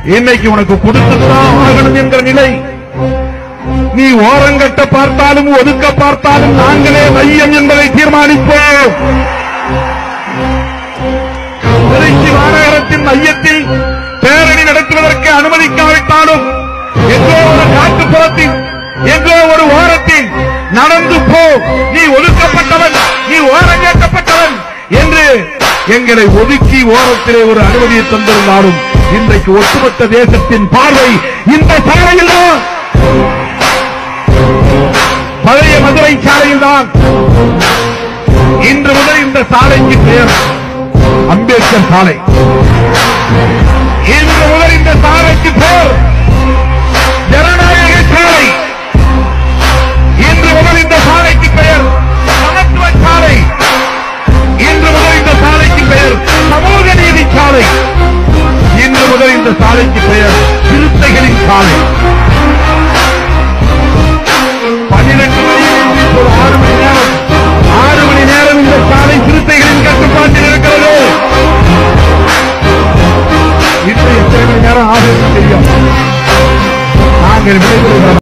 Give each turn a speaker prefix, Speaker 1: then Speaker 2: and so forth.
Speaker 1: இன்னைக்கு உனக்கு கொடுத்துதான் ஆகணும் என்கிற நிலை நீ ஓரங்கட்ட பார்த்தாலும் ஒதுக்க பார்த்தாலும் நாங்களே மையம் என்பதை தீர்மானிப்போம் திருச்சி மாநகரத்தின் மையத்தில் பேரணி நடத்துவதற்கு அனுமதிக்காவிட்டாலும் எங்கோ ஒரு காட்டுப்புறத்தில் எங்கோ ஒரு ஓரத்தில் நடந்து போ நீ ஒதுக்கப்பட்டவன் நீ ஓரங்கேற்றப்பட்டவன் என்று எங்களை ஒதுக்கி ஓரத்திலே ஒரு அனுமதியை தந்திருந்தாலும் இன்றைக்கு ஒட்டுமொத்த தேசத்தின் பார்வை இந்த சாலையில் தான் பழைய மதுரை சாலையில் தான் இன்று முதல் இந்த சாலைக்கு பெயர் அம்பேத்கர் சாலை இன்று முதல் இந்த சாலைக்கு பெயர் ஜனநாயக சாலை இன்று முதல் இந்த சாலைக்கு பெயர் சமத்துவ சாலை இன்று முதல் இந்த சாலைக்கு பெயர் சமூக நீதி சாலை இன்று முதல் இந்த சாலைக்கு பெயர் சிறுத்தைகளின் சாலை பன்னிரண்டு மணி ஒரு ஆறு மணி நேரம் ஆறு மணி நேரம் இந்த சாலை சிறுத்தைகளின் கட்டுப்பாட்டில் இருக்கிறது இன்னும் எத்தனை மணி நேரம் ஆகும் தெரியும் நாங்கள் விடைபெறுகிறோம்